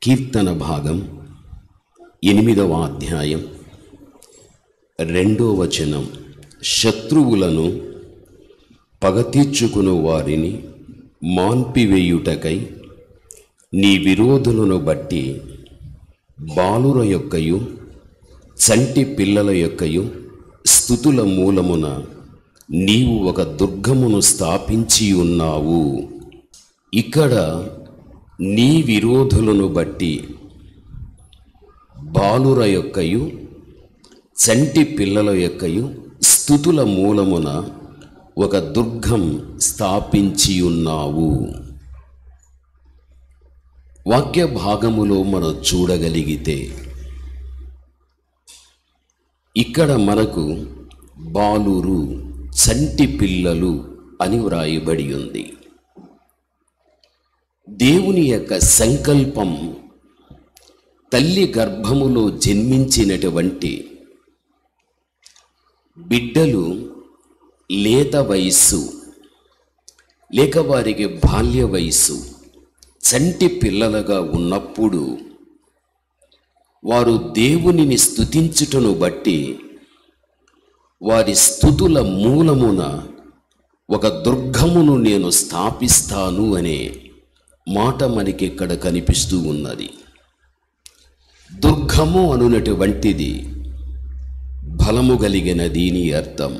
కీర్తన భాగం ఎనిమిదవ అధ్యాయం రెండో వచనం శత్రువులను పగ తీర్చుకుని వారిని మాన్పివేయుటకై నీ విరోధులను బట్టి బాలుర యొక్కయు చంటి పిల్లల యొక్కయు స్థుతుల మూలమున నీవు ఒక దుర్గమును స్థాపించి ఉన్నావు ఇక్కడ నీ విరోధులను బట్టి బాలుర యొక్కయు చంటి పిల్లల యొక్కయు స్థుతుల మూలమున ఒక దుర్గం స్థాపించి ఉన్నావు వాక్య భాగములో మనం చూడగలిగితే ఇక్కడ మనకు బాలురు చంటి పిల్లలు అని వ్రాయబడి ఉంది దేవుని యొక్క సంకల్పం తల్లి గర్భములో జన్మించినటువంటి బిడ్డలు లేత వయస్సు లేక వారికి బాల్య వయస్సు చంటి పిల్లలుగా ఉన్నప్పుడు వారు దేవునిని స్తుతించుటను బట్టి వారి స్థుతుల మూలమున ఒక దుర్గమును నేను స్థాపిస్తాను అనే మాట మనకి ఇక్కడ కనిపిస్తూ ఉన్నది దుర్గము అనునటువంటిది బలము కలిగిన దీని అర్థం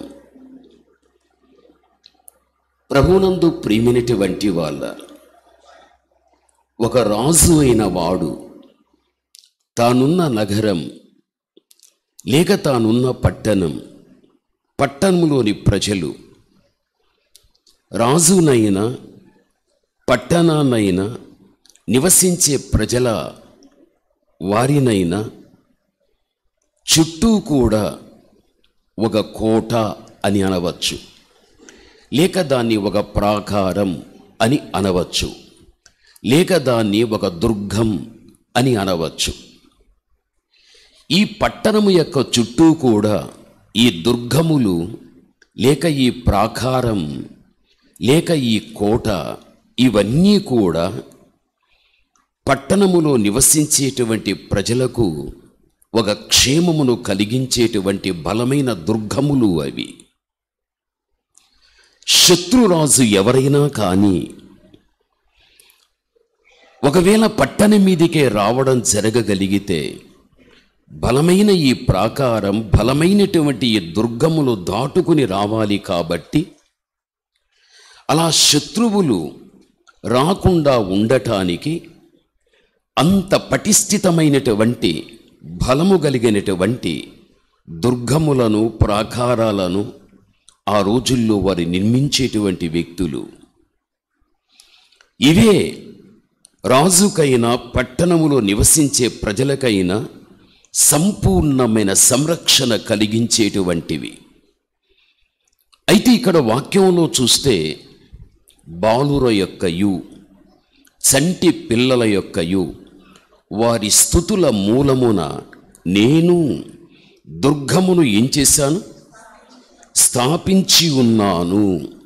ప్రభునందు ప్రియమైనటువంటి వాళ్ళ ఒక రాజు అయిన వాడు తానున్న నగరం లేక తానున్న పట్టణం పట్టణంలోని ప్రజలు రాజునైనా పట్టణాన్నైనా నివసించే ప్రజల వారినైనా చుట్టూ కూడా ఒక కోట అని అనవచ్చు లేక దాన్ని ఒక ప్రాకారం అని అనవచ్చు లేక దాన్ని ఒక దుర్గం అని అనవచ్చు ఈ పట్టణము యొక్క చుట్టూ కూడా ఈ దుర్గములు లేక ఈ ప్రాకారం లేక ఈ కోట ఇవన్నీ కూడా పట్టణములో నివసించేటువంటి ప్రజలకు ఒక క్షేమమును కలిగించేటువంటి బలమైన దుర్గములు అవి శత్రురాజు ఎవరైనా కానీ ఒకవేళ పట్టణం మీదికే రావడం జరగగలిగితే బలమైన ఈ ప్రాకారం బలమైనటువంటి ఈ దుర్గములు దాటుకుని రావాలి కాబట్టి అలా శత్రువులు రాకుండా ఉండటానికి అంత పటిష్ఠితమైనటువంటి బలము కలిగినటువంటి దుర్గములను ప్రాకారాలను ఆ రోజుల్లో వారు నిర్మించేటువంటి వ్యక్తులు ఇవే రాజుకైనా పట్టణములో నివసించే ప్రజలకైనా సంపూర్ణమైన సంరక్షణ కలిగించేటువంటివి అయితే ఇక్కడ వాక్యంలో చూస్తే బాలుర యొక్కయు చంటి పిల్లల యొక్కయు వారి స్థుతుల మూలమున నేను దుర్గమును ఏం చేశాను స్థాపించి ఉన్నాను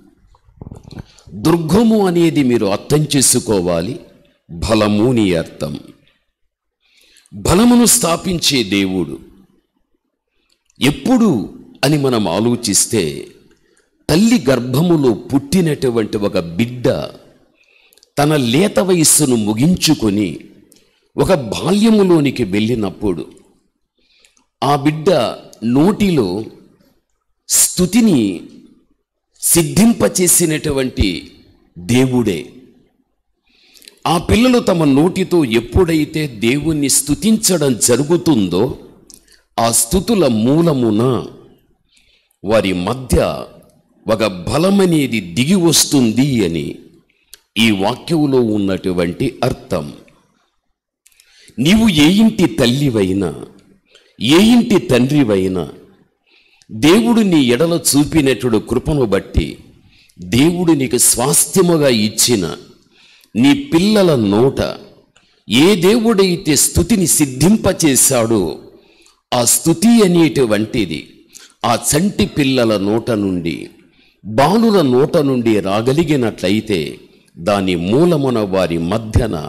దుర్గము అనేది మీరు అర్థం చేసుకోవాలి బలము నీ అర్థం బలమును స్థాపించే దేవుడు ఎప్పుడు అని మనం ఆలోచిస్తే తల్లి గర్భములో పుట్టినటువంటి ఒక బిడ్డ తన లేత వయస్సును ముగించుకొని ఒక బాల్యములోనికి వెళ్ళినప్పుడు ఆ బిడ్డ నోటిలో స్థుతిని సిద్ధింపచేసినటువంటి దేవుడే ఆ పిల్లలు తమ నోటితో ఎప్పుడైతే దేవుణ్ణి స్తుతించడం జరుగుతుందో ఆ స్థుతుల మూలమున వారి మధ్య ఒక బలమనేది దిగి వస్తుంది అని ఈ వాక్యంలో ఉన్నటువంటి అర్థం నీవు ఏ ఇంటి తల్లివైనా ఏ ఇంటి తండ్రివైనా దేవుడు నీ ఎడల చూపినటువంటి కృపను బట్టి దేవుడు నీకు స్వాస్థ్యముగా ఇచ్చిన నీ పిల్లల నోట ఏ దేవుడైతే స్థుతిని సిద్ధింపచేశాడో ఆ స్థుతి అనేటువంటిది ఆ చంటి పిల్లల నోట నుండి బాలుల నోట నుండి రాగలిగినట్లయితే దాని మూలమున వారి మధ్యన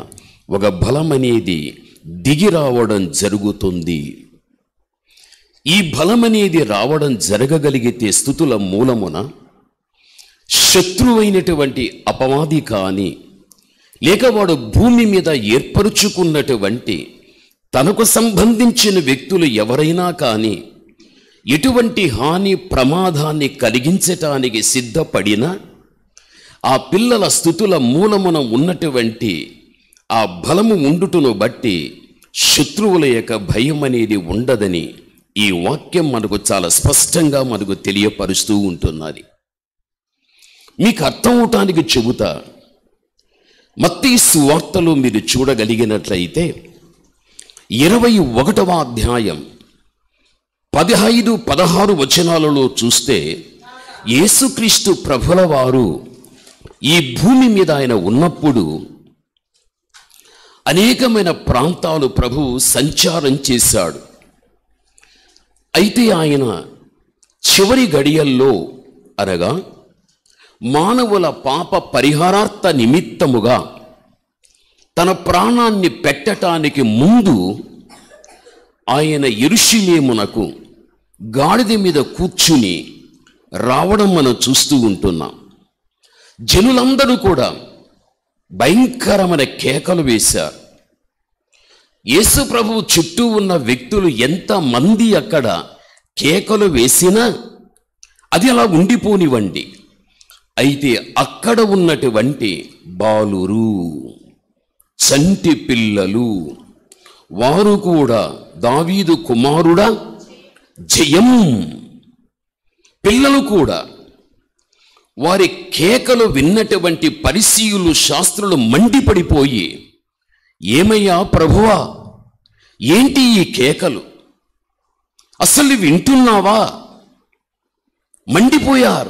ఒక బలం అనేది దిగి రావడం జరుగుతుంది ఈ బలం అనేది రావడం జరగగలిగితే స్థుతుల మూలమున శత్రువైనటువంటి అపవాది కానీ లేక వాడు భూమి మీద ఏర్పరుచుకున్నటువంటి తనకు సంబంధించిన వ్యక్తులు ఎవరైనా కానీ ఎటువంటి హాని ప్రమాదాన్ని కలిగించటానికి సిద్ధపడినా ఆ పిల్లల స్థుతుల మూలమున ఉన్నటువంటి ఆ బలము ఉండుటను బట్టి శత్రువుల యొక్క భయం అనేది ఉండదని ఈ వాక్యం మనకు చాలా స్పష్టంగా మనకు తెలియపరుస్తూ ఉంటున్నది మీకు అర్థం అవటానికి చెబుతా మత్తీ సువార్తలు మీరు చూడగలిగినట్లయితే ఇరవై ఒకటవ అధ్యాయం పదహైదు పదహారు వచనాలలో చూస్తే యేసుక్రీస్తు ప్రభుల వారు ఈ భూమి మీద ఆయన ఉన్నప్పుడు అనేకమైన ప్రాంతాలు ప్రభు సంచారం చేశాడు అయితే ఆయన చివరి గడియల్లో అనగా మానవుల పాప పరిహారార్థ నిమిత్తముగా తన ప్రాణాన్ని పెట్టటానికి ముందు ఆయన ఎరుషులేమునకు గాడిద మీద కూర్చుని రావడం మనం చూస్తూ ఉంటున్నాం జనులందరూ కూడా భయంకరమైన కేకలు వేశారు యేసు ప్రభువు చుట్టూ ఉన్న వ్యక్తులు ఎంత మంది అక్కడ కేకలు వేసినా అది అలా ఉండిపోనివ్వండి అయితే అక్కడ ఉన్నటువంటి బాలురు చంటి పిల్లలు వారు కూడా దావీదు కుమారుడా జయం పిల్లలు కూడా వారి కేకలు విన్నటువంటి పరిశీయులు శాస్త్రులు మండిపడిపోయి ఏమయ్యా ప్రభువా ఏంటి ఈ కేకలు అసలు వింటున్నావా మండిపోయారు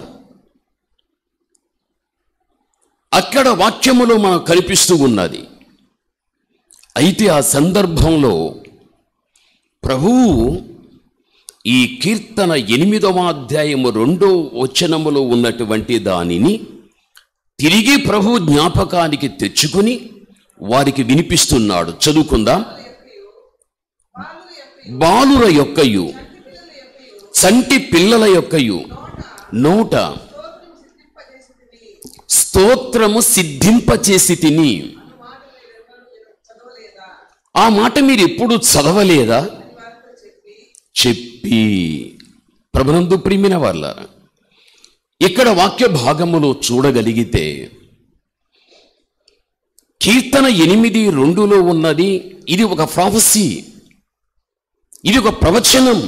అక్కడ వాక్యములో మనకు కనిపిస్తూ ఉన్నది అయితే ఆ సందర్భంలో ప్రభువు ఈ కీర్తన ఎనిమిదవ అధ్యాయము రెండో వచనములో ఉన్నటువంటి దానిని తిరిగి ప్రభు జ్ఞాపకానికి తెచ్చుకుని వారికి వినిపిస్తున్నాడు చదువుకుందాం బాలుర యొక్కయు చంటి పిల్లల యొక్కయు నోట స్తోత్రము సిద్ధింపచేసి తిని ఆ మాట మీరు ఎప్పుడు చదవలేదా చెప్పి ప్రభునందు ప్రిమిన వాళ్ళ ఇక్కడ వాక్య భాగములో చూడగలిగితే కీర్తన ఎనిమిది రెండులో ఉన్నది ఇది ఒక ప్రాఫసీ ఇది ఒక ప్రవచనం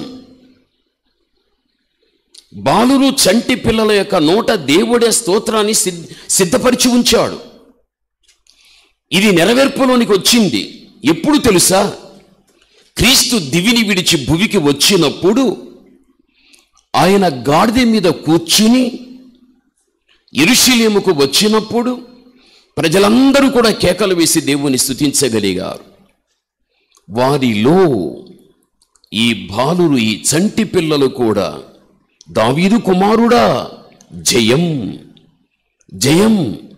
బాలురు చంటి పిల్లల యొక్క నోట దేవుడే స్తోత్రాన్ని సిద్ధ సిద్ధపరిచి ఉంచాడు ఇది నెరవేర్పులోనికి వచ్చింది ఎప్పుడు తెలుసా క్రీస్తు దివిని విడిచి భువికి వచ్చినప్పుడు ఆయన గాడిద మీద కూర్చుని ఎరుషలేముకు వచ్చినప్పుడు ప్రజలందరూ కూడా కేకలు వేసి దేవుని స్తుతించగలిగారు వారిలో ఈ బాలురు ఈ చంటి పిల్లలు కూడా దావీదు కుమారుడా జయం జయం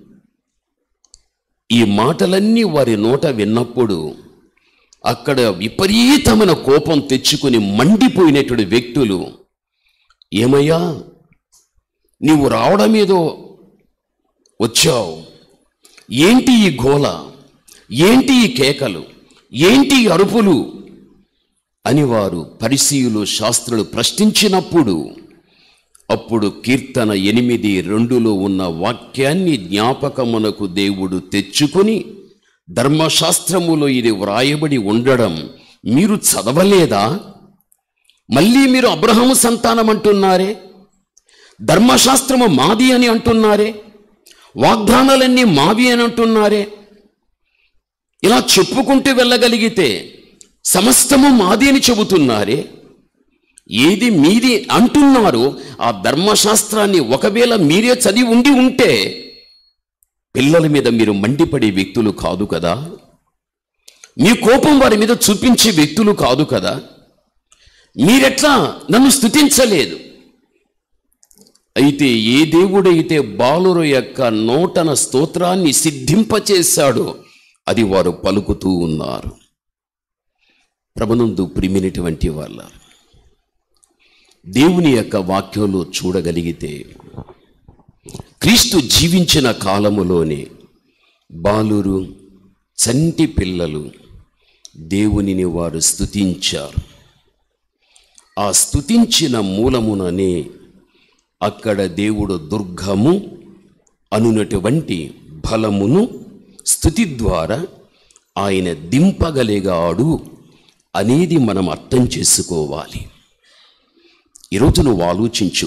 ఈ మాటలన్నీ వారి నోట విన్నప్పుడు అక్కడ విపరీతమైన కోపం తెచ్చుకుని మండిపోయినటువంటి వ్యక్తులు ఏమయ్యా నీవు రావడం ఏదో వచ్చావు ఏంటి ఈ గోల ఏంటి ఈ కేకలు ఏంటి ఈ అరుపులు అని వారు పరిశీలు శాస్త్రులు ప్రశ్నించినప్పుడు అప్పుడు కీర్తన ఎనిమిది రెండులో ఉన్న వాక్యాన్ని జ్ఞాపకమునకు దేవుడు తెచ్చుకొని ధర్మశాస్త్రములో ఇది వ్రాయబడి ఉండడం మీరు చదవలేదా మళ్ళీ మీరు అబ్రహము సంతానం అంటున్నారే ధర్మశాస్త్రము మాది అని అంటున్నారే వాగ్దానాలన్నీ మావి అని అంటున్నారే ఇలా చెప్పుకుంటూ వెళ్ళగలిగితే సమస్తము మాది అని చెబుతున్నారే ఏది మీది అంటున్నారు ఆ ధర్మశాస్త్రాన్ని ఒకవేళ మీరే చదివి ఉండి ఉంటే పిల్లల మీద మీరు మండిపడే వ్యక్తులు కాదు కదా మీ కోపం వారి మీద చూపించే వ్యక్తులు కాదు కదా మీరెట్లా నన్ను స్తుతించలేదు అయితే ఏ దేవుడైతే బాలుర యొక్క నోటన స్తోత్రాన్ని సిద్ధింపచేశాడో అది వారు పలుకుతూ ఉన్నారు ప్రభునందు ప్రిమినటువంటి వాళ్ళ దేవుని యొక్క వాక్యంలో చూడగలిగితే క్రీస్తు జీవించిన కాలములోనే బాలురు చంటి పిల్లలు దేవునిని వారు స్తుతించారు ఆ స్తుతించిన మూలముననే అక్కడ దేవుడు దుర్గము అనునటువంటి బలమును స్థుతి ద్వారా ఆయన దింపగలిగాడు అనేది మనం అర్థం చేసుకోవాలి ఈరోజు నువ్వు ఆలోచించు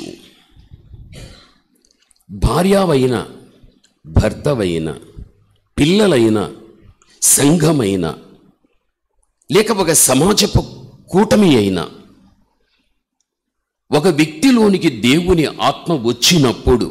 భార్యావైన భర్తవైన పిల్లలైన సంఘమైన లేక ఒక సమాజపు కూటమి అయినా ఒక వ్యక్తిలోనికి దేవుని ఆత్మ వచ్చినప్పుడు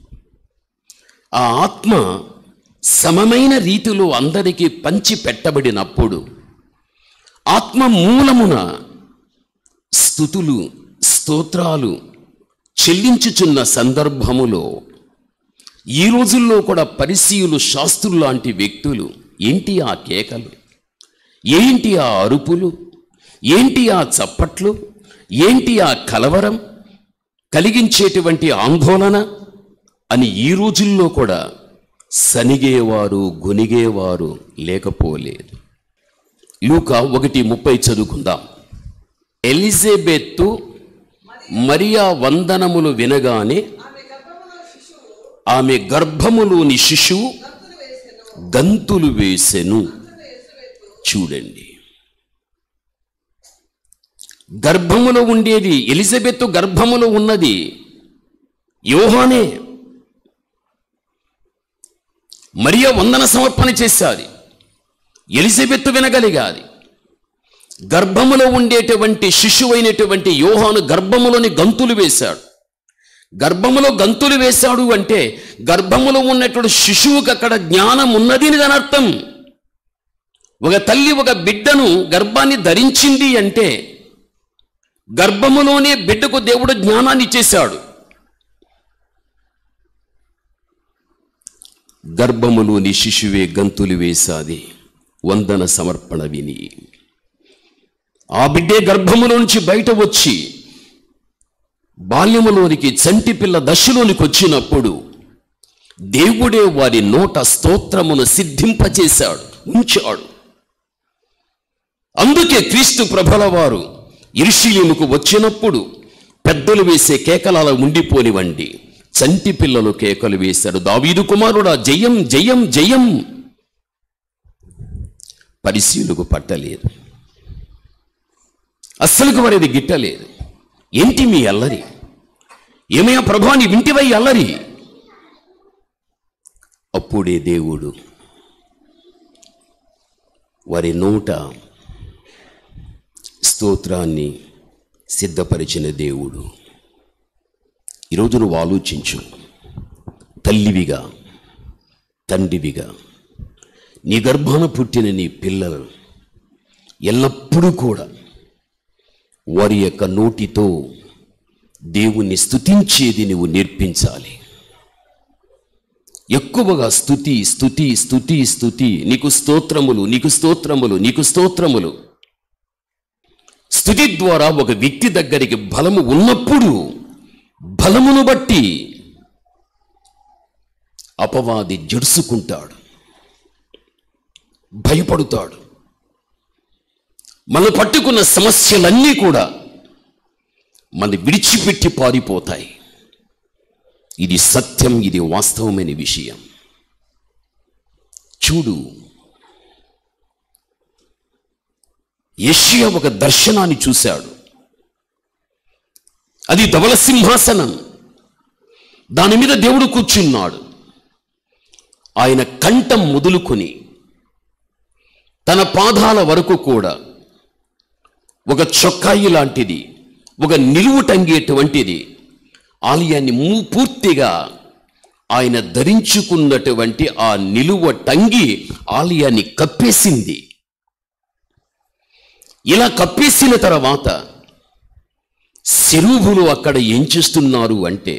ఆ ఆత్మ సమమైన రీతిలో అందరికీ పంచి పెట్టబడినప్పుడు ఆత్మ మూలమున స్థుతులు స్తోత్రాలు చెల్లించుచున్న సందర్భములో ఈ రోజుల్లో కూడా పరిశీలు శాస్త్రులు లాంటి వ్యక్తులు ఏంటి ఆ కేకలు ఏంటి ఆ అరుపులు ఏంటి ఆ చప్పట్లు ఏంటి ఆ కలవరం కలిగించేటువంటి ఆందోళన అని ఈ రోజుల్లో కూడా సనిగేవారు గొనిగేవారు లేకపోలేదు లూక ఒకటి ముప్పై చదువుకుందాం ఎలిజబెత్తు మరియా వందనములు వినగానే ఆమె గర్భములోని శిశువు గంతులు వేసెను చూడండి గర్భములో ఉండేది ఎలిజబెత్ గర్భములో ఉన్నది యోహానే మరియ వందన సమర్పణ చేశాది ఎలిజబెత్ వినగలిగాది గర్భములో ఉండేటువంటి శిశువైనటువంటి యోహాను గర్భములోని గంతులు వేశాడు గర్భములో గంతులు వేశాడు అంటే గర్భములో ఉన్నటువంటి శిశువుకి అక్కడ జ్ఞానం ఉన్నది అని దాని అర్థం ఒక తల్లి ఒక బిడ్డను గర్భాన్ని ధరించింది అంటే గర్భములోనే బిడ్డకు దేవుడు జ్ఞానాన్ని ఇచ్చేశాడు గర్భములోని శిశువే గంతులు వేసాది వందన సమర్పణ విని ఆ బిడ్డే గర్భములో నుంచి బయట వచ్చి బాల్యములోనికి చంటి పిల్ల దశలోనికి వచ్చినప్పుడు దేవుడే వారి నోట స్తోత్రమును సిద్ధింపచేశాడు ఉంచాడు అందుకే క్రీస్తు ప్రభల వారు ఇరుషిలీముకు వచ్చినప్పుడు పెద్దలు వేసే కేకలాల ఉండిపోనివ్వండి చంటి పిల్లలు కేకలు వేశారు దావీదు కుమారుడా జయం జయం జయం పరిశీలకు పట్టలేదు అస్సలుకు వారిది గిట్టలేదు ఏంటి మీ అల్లరి ఏమయ్యా ప్రభా నీ వింటివై అల్లరి అప్పుడే దేవుడు వారి నోట స్తోత్రాన్ని సిద్ధపరిచిన దేవుడు ఈరోజు నువ్వు ఆలోచించు తల్లివిగా తండ్రివిగా నీ గర్భాన పుట్టిన నీ పిల్లలు ఎల్లప్పుడూ కూడా వారి యొక్క నోటితో దేవుణ్ణి స్తుతించేది నువ్వు నేర్పించాలి ఎక్కువగా స్తుతి స్తుతి స్తుతి స్తుతి నీకు స్తోత్రములు నీకు స్తోత్రములు నీకు స్తోత్రములు స్థుతి ద్వారా ఒక వ్యక్తి దగ్గరికి బలము ఉన్నప్పుడు బలమును బట్టి అపవాది జడుసుకుంటాడు భయపడుతాడు మనం పట్టుకున్న సమస్యలన్నీ కూడా మన విడిచిపెట్టి పారిపోతాయి ఇది సత్యం ఇది వాస్తవమైన విషయం చూడు యెషయా ఒక దర్శనాన్ని చూశాడు అది ధవల సింహాసనం దాని మీద దేవుడు కూర్చున్నాడు ఆయన కంఠం మొదలుకొని తన పాదాల వరకు కూడా ఒక చొక్కాయి లాంటిది ఒక నిలువు టంగేటువంటిది ఆలయాన్ని మూ- పూర్తిగా ఆయన ధరించుకున్నటువంటి ఆ నిలువ టంగి ఆలయాన్ని కప్పేసింది ఇలా కప్పేసిన తర్వాత శరూభులు అక్కడ ఏం చేస్తున్నారు అంటే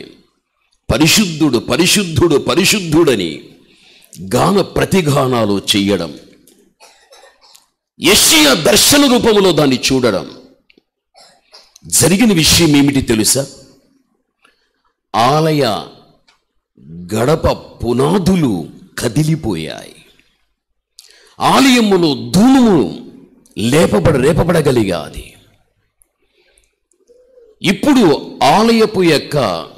పరిశుద్ధుడు పరిశుద్ధుడు పరిశుద్ధుడని గాన ప్రతిగానాలు చెయ్యడం యెషయా దర్శన రూపంలో దాన్ని చూడడం జరిగిన విషయం ఏమిటి తెలుసా ఆలయ గడప పునాదులు కదిలిపోయాయి ఆలయములో ధూము లేపబడ రేపబడగలిగాది ఇప్పుడు ఆలయపు యొక్క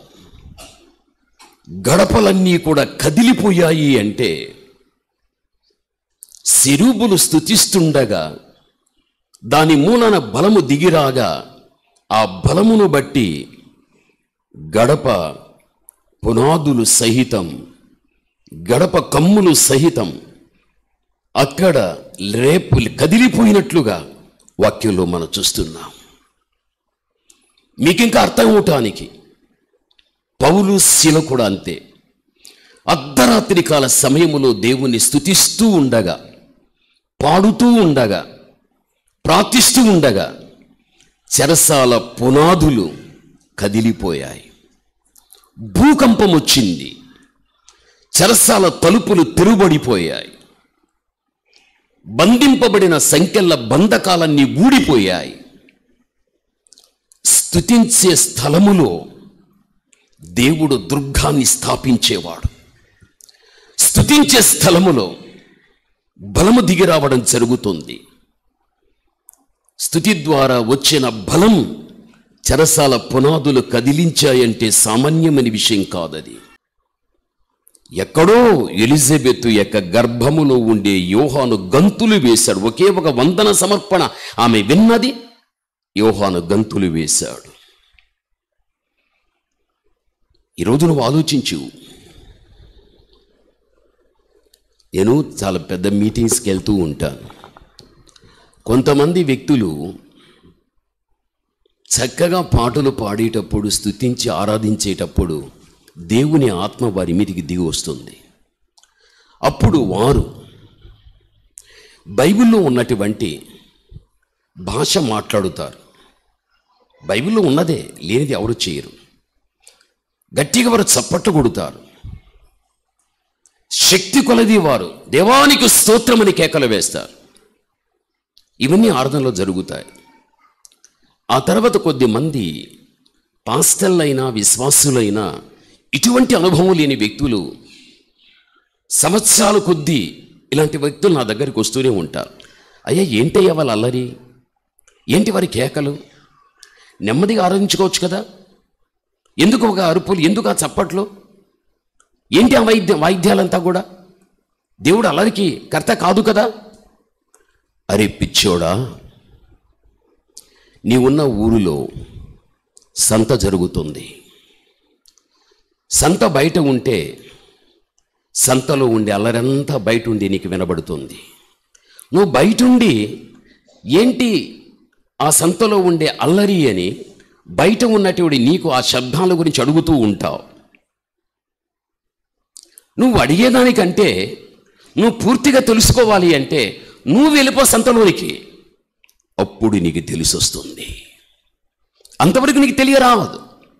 గడపలన్నీ కూడా కదిలిపోయాయి అంటే సిరుబులు స్థుతిస్తుండగా దాని మూలన బలము దిగిరాగా ఆ బలమును బట్టి గడప పునాదులు సహితం గడప కమ్ములు సహితం అక్కడ రేపు కదిలిపోయినట్లుగా వాక్యంలో మనం చూస్తున్నాం మీకు ఇంకా అర్థం అవటానికి పౌలు శిల కూడా అంతే అర్ధరాత్రి కాల సమయములో దేవుని స్థుతిస్తూ ఉండగా పాడుతూ ఉండగా ప్రార్థిస్తూ ఉండగా చెరసాల పునాదులు కదిలిపోయాయి భూకంపం వచ్చింది చెరసాల తలుపులు తిరుబడిపోయాయి బంధింపబడిన సంఖ్యల బంధకాలన్నీ ఊడిపోయాయి స్థుతించే స్థలములో దేవుడు దుర్గాన్ని స్థాపించేవాడు స్థుతించే స్థలములో బలము దిగి రావడం జరుగుతుంది స్థుతి ద్వారా వచ్చిన బలం చెరసాల పునాదులు కదిలించాయంటే సామాన్యమైన విషయం కాదది ఎక్కడో ఎలిజబెత్ యొక్క గర్భములో ఉండే యోహాను గంతులు వేశాడు ఒకే ఒక వందన సమర్పణ ఆమె విన్నది యోహాను గంతులు వేశాడు ఈరోజు నువ్వు ఆలోచించు నేను చాలా పెద్ద మీటింగ్స్కి వెళ్తూ ఉంటాను కొంతమంది వ్యక్తులు చక్కగా పాటలు పాడేటప్పుడు స్తుతించి ఆరాధించేటప్పుడు దేవుని ఆత్మ వారి మీదికి దిగి వస్తుంది అప్పుడు వారు బైబిల్లో ఉన్నటువంటి భాష మాట్లాడుతారు బైబిల్లో ఉన్నదే లేనిది ఎవరు చేయరు గట్టిగా వారు చప్పట్లు కొడుతారు శక్తి కొలది వారు దేవానికి స్తోత్రమని కేకలు వేస్తారు ఇవన్నీ ఆరాధనలో జరుగుతాయి ఆ తర్వాత కొద్ది మంది పాస్టల్లైనా విశ్వాసులైనా ఇటువంటి అనుభవం లేని వ్యక్తులు సంవత్సరాల కొద్దీ ఇలాంటి వ్యక్తులు నా దగ్గరికి వస్తూనే ఉంటారు అయ్యా ఏంటయ్యా వాళ్ళ అల్లరి ఏంటి వారి కేకలు నెమ్మదిగా ఆరాధించుకోవచ్చు కదా ఎందుకు ఒక అరుపులు ఎందుకు ఆ చప్పట్లు ఏంటి ఆ వైద్య వాయిద్యాలంతా కూడా దేవుడు అల్లరికి కర్త కాదు కదా అరే పిచ్చోడా నీవున్న ఊరిలో సంత జరుగుతుంది సంత బయట ఉంటే సంతలో ఉండే అల్లరంతా బయట ఉండి నీకు వినబడుతుంది నువ్వు బయటుండి ఏంటి ఆ సంతలో ఉండే అల్లరి అని బయట ఉన్నటువంటి నీకు ఆ శబ్దాల గురించి అడుగుతూ ఉంటావు నువ్వు అడిగేదానికంటే నువ్వు పూర్తిగా తెలుసుకోవాలి అంటే నువ్వు వెళ్ళిపో సంతలోనికి అప్పుడు నీకు తెలిసొస్తుంది అంతవరకు నీకు తెలియరావదు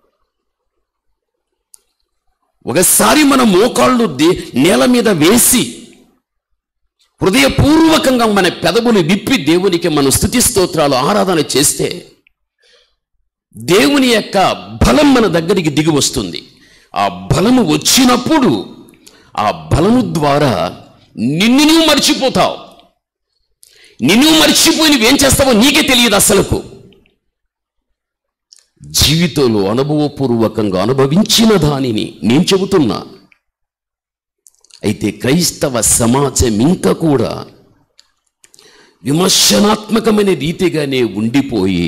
ఒకసారి మన మోకాళ్ళు దే- నేల మీద వేసి హృదయపూర్వకంగా మన పెదవులు విప్పి దేవునికి మన స్థుతి స్తోత్రాలు ఆరాధన చేస్తే దేవుని యొక్క బలం మన దగ్గరికి దిగి వస్తుంది ఆ బలము వచ్చినప్పుడు ఆ బలము ద్వారా నిన్ను నువ్వు మర్చిపోతావు నిన్ను మర్చిపోయి నువ్వేం చేస్తావో నీకే తెలియదు అసలుకు జీవితంలో అనుభవపూర్వకంగా అనుభవించిన దానిని నేను చెబుతున్నా అయితే క్రైస్తవ సమాజం ఇంకా కూడా విమర్శనాత్మకమైన రీతిగానే ఉండిపోయి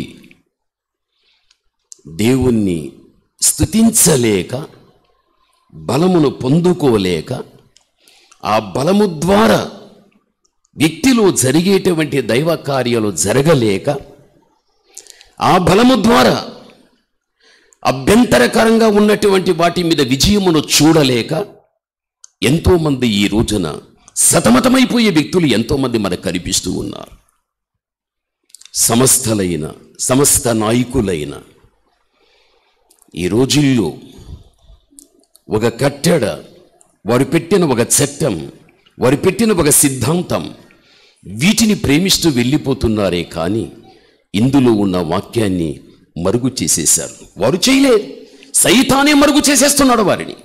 దేవుణ్ణి స్థుతించలేక బలమును పొందుకోలేక ఆ బలము ద్వారా వ్యక్తిలో జరిగేటువంటి దైవ కార్యాలు జరగలేక ఆ బలము ద్వారా అభ్యంతరకరంగా ఉన్నటువంటి వాటి మీద విజయమును చూడలేక ఎంతోమంది ఈ రోజున సతమతమైపోయే వ్యక్తులు ఎంతోమంది మనకు కనిపిస్తూ ఉన్నారు సమస్తలైన సమస్త నాయకులైన ఈ రోజుల్లో ఒక కట్టడ వారు పెట్టిన ఒక చట్టం వారు పెట్టిన ఒక సిద్ధాంతం వీటిని ప్రేమిస్తూ వెళ్ళిపోతున్నారే కానీ ఇందులో ఉన్న వాక్యాన్ని మరుగు చేసేశారు వారు చేయలేదు సైతానే మరుగు చేసేస్తున్నాడు వారిని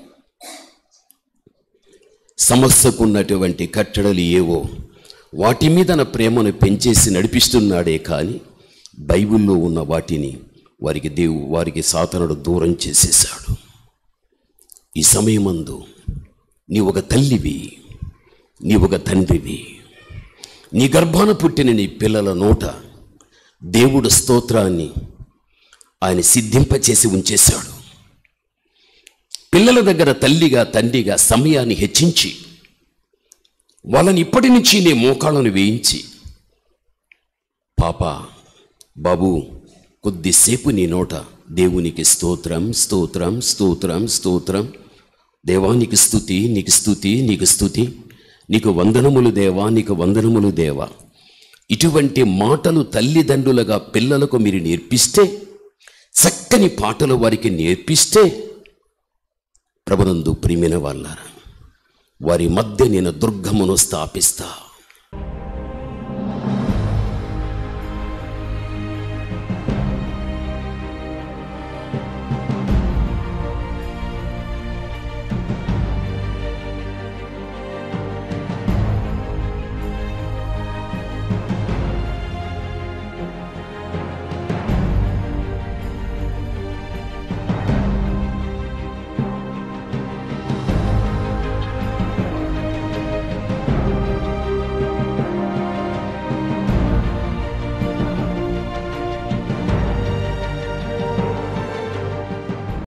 సమస్యకున్నటువంటి కట్టడలు ఏవో వాటి మీద నా ప్రేమను పెంచేసి నడిపిస్తున్నాడే కానీ బైబిల్లో ఉన్న వాటిని వారికి దేవు వారికి సాతనుడు దూరం చేసేశాడు ఈ సమయమందు నీ ఒక తల్లివి నీ ఒక తండ్రివి నీ గర్భాన పుట్టిన నీ పిల్లల నోట దేవుడు స్తోత్రాన్ని ఆయన సిద్ధింపచేసి ఉంచేశాడు పిల్లల దగ్గర తల్లిగా తండ్రిగా సమయాన్ని హెచ్చించి వాళ్ళని ఇప్పటి నుంచి నీ మోకాళ్ళను వేయించి పాప బాబు కొద్దిసేపు నీ నోట దేవునికి స్తోత్రం స్తోత్రం స్తోత్రం స్తోత్రం దేవానికి స్థుతి నీకు స్థుతి నీకు స్థుతి నీకు వందనములు దేవా నీకు వందనములు దేవా ఇటువంటి మాటలు తల్లిదండ్రులుగా పిల్లలకు మీరు నేర్పిస్తే చక్కని పాటలు వారికి నేర్పిస్తే ప్రభునందు ప్రియమైన వాళ్ళారా వారి మధ్య నేను దుర్గమును స్థాపిస్తా